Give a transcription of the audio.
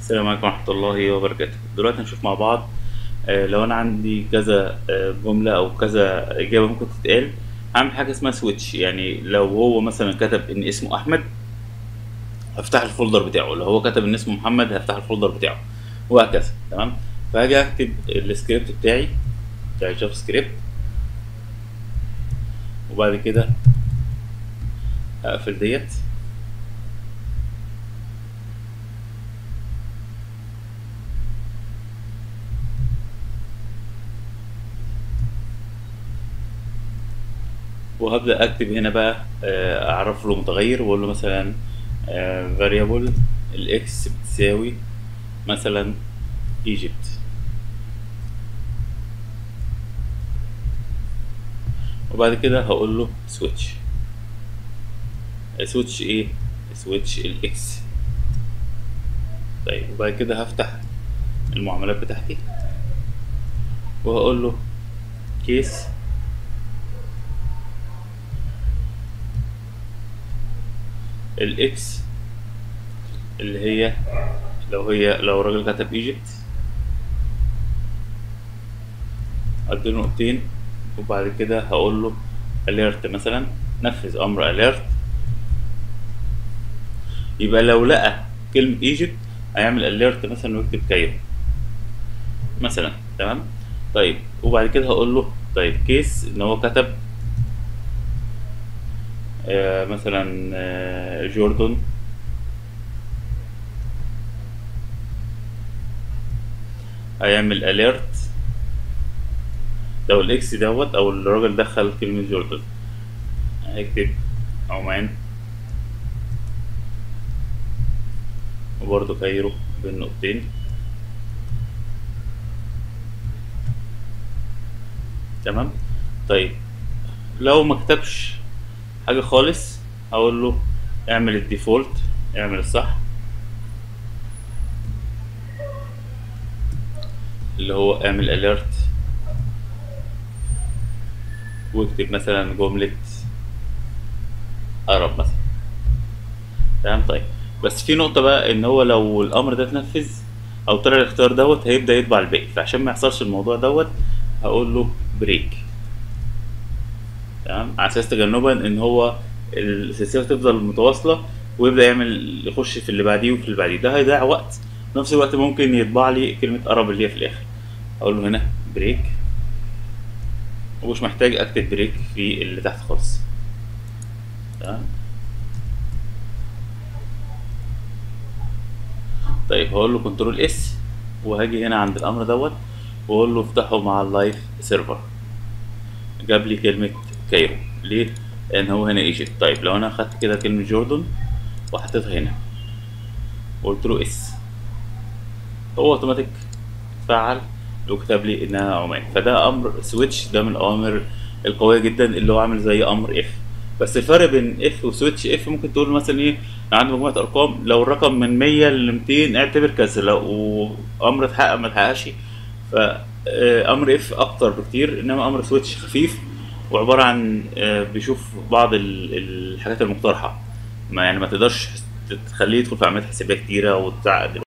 السلام عليكم ورحمة الله وبركاته دلوقتي هنشوف مع بعض آه، لو أنا عندي كذا آه، جملة أو كذا إجابة ممكن تتقال هعمل حاجة اسمها سويتش يعني لو هو مثلا كتب إن اسمه أحمد هفتح الفولدر بتاعه لو هو كتب إن اسمه محمد هفتح الفولدر بتاعه وهكذا تمام فهاجي أكتب السكريبت بتاعي بتاع جافا سكريبت وبعد كده أقفل ديت وهبدأ أكتب هنا بقى آه، أعرف له متغير وأقول له مثلا آه، variable الإكس بتساوي مثلا Egypt وبعد كده هقول له switch switch إيه؟ switch الإكس طيب وبعد كده هفتح المعاملات بتاعتي وهقول له كيس الاكس اللي هي لو هي لو الراجل كتب ايجيبت اديله نقطتين وبعد كده هقول له alert مثلا نفذ امر alert يبقى لو لقى كلمة ايجيبت هيعمل alert مثلا ويكتب كايرو مثلا تمام طيب وبعد كده هقول له طيب كيس ان هو كتب آه، مثلا آه، جوردن هيعمل اليرت لو الاكس دوت او الراجل دخل كلمة جوردن هيكتب عمان وبرضه كايرو بين نقطتين تمام طيب لو ما كتبش حاجة خالص هقول له اعمل الديفولت اعمل الصح اللي هو اعمل اليرت واكتب مثلا جملة عرب مثلا تمام طيب بس في نقطة بقى ان هو لو الامر ده اتنفذ او طلع الاختيار دوت هيبدأ يطبع الباقي فعشان ما يحصلش الموضوع دوت هقول له بريك تمام على اساس تجنبا ان هو السلسله تفضل متواصله ويبدا يعمل يخش في اللي بعديه وفي اللي بعديه ده هيضيع وقت في نفس الوقت ممكن يطبع لي كلمه قرب اللي هي في الاخر اقول له هنا بريك ومش محتاج اكتب بريك في اللي تحت خالص تمام طيب هقول له كنترول اس وهاجي هنا عند الامر دوت واقول له افتحه مع اللايف سيرفر جاب لي كلمه كايرو ليه لان هو هنا ايجيبت طيب لو انا اخدت كده كلمه جوردن وحطيتها هنا وقلت له اس هو اوتوماتيك فعل وكتب لي انها عمان فده امر سويتش ده من الاوامر القويه جدا اللي هو عامل زي امر اف بس الفرق بين اف وسويتش اف ممكن تقول مثلا ايه أنا عندي مجموعه ارقام لو الرقم من 100 ل 200 اعتبر كذا لو امر اتحقق ما اتحققش فامر اف اكتر بكتير انما امر سويتش خفيف وعباره عن آه، بيشوف بعض ال- الحاجات المقترحه ما يعني ما تقدرش تخليه يدخل في عمليات حسابيه كتيره وتعقد